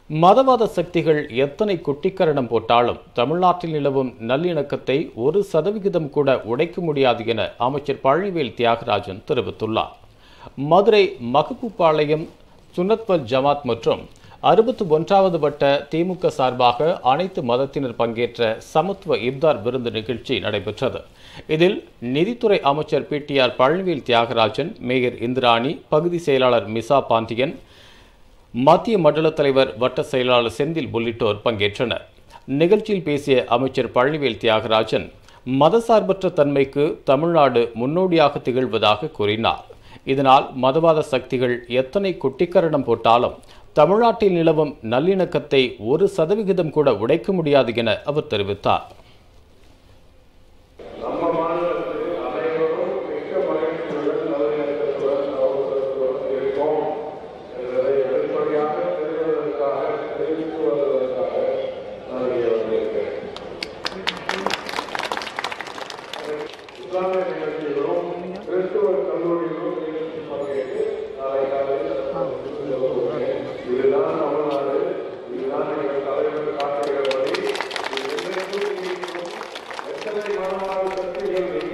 மதவாத சக்திகள் எத்தனை குட்டிக்கரணம் போட்டாலும் தமிழ்நாட்டில் நிலவும் நல்லிணக்கத்தை ஒரு சதவிகிதம் கூட உடைக்க முடியாது என அமைச்சர் பழனிவேல் தியாகராஜன் தெரிவித்துள்ளார் மதுரை மகபூபாளையம் சுனத்வல் ஜமாத் மற்றும் அறுபத்தி ஒன்றாவது வட்ட திமுக சார்பாக அனைத்து மதத்தினர் பங்கேற்ற சமத்துவ இப்தார் விருந்து நிகழ்ச்சி நடைபெற்றது இதில் நிதித்துறை அமைச்சர் பிடிஆர் பழனிவேல் தியாகராஜன் மேயர் இந்திராணி பகுதி செயலாளர் மிசா பாண்டியன் மத்திய மண்டல தலைவர் வட்ட செயலாளர் செந்தில் உள்ளிட்டோர் பங்கேற்றனர் நிகழ்ச்சியில் பேசிய அமைச்சர் பழனிவேல் தியாகராஜன் மதசார்பற்ற தன்மைக்கு தமிழ்நாடு முன்னோடியாக திகழ்வதாக கூறினார் இதனால் மதவாத சக்திகள் எத்தனை குட்டிக்கரணம் போட்டாலும் தமிழ்நாட்டில் நிலவும் நல்லிணக்கத்தை ஒரு சதவிகிதம் கூட உடைக்க முடியாது என அவர் தெரிவித்தார் நம்ம மாநிலத்தில் அனைவரும் மிக்க மகிழ்ச்சியுடன் நல்லிணக்கத்துடன் சகோதரத்துடன் இருக்கோம் என்பதை வெளிப்படையாக தெரிவதற்காக தெரிவித்து வருவதற்காக நான் இங்கே வந்திருக்கிறேன் இஸ்லாமிய நிகழ்ச்சிகளும் கிறிஸ்துவ கல்லூரிகளும் நிகழ்ச்சி பங்கேற்று நாளை காலையில் வருகிறேன். இதுதான் தமிழ்நாடு இதுதான் எங்கள் தலைவர் காட்டுகிறபடி இது என்றைக்கும் நீடிக்கும். எத்தனை மனமாறு சக்திகள்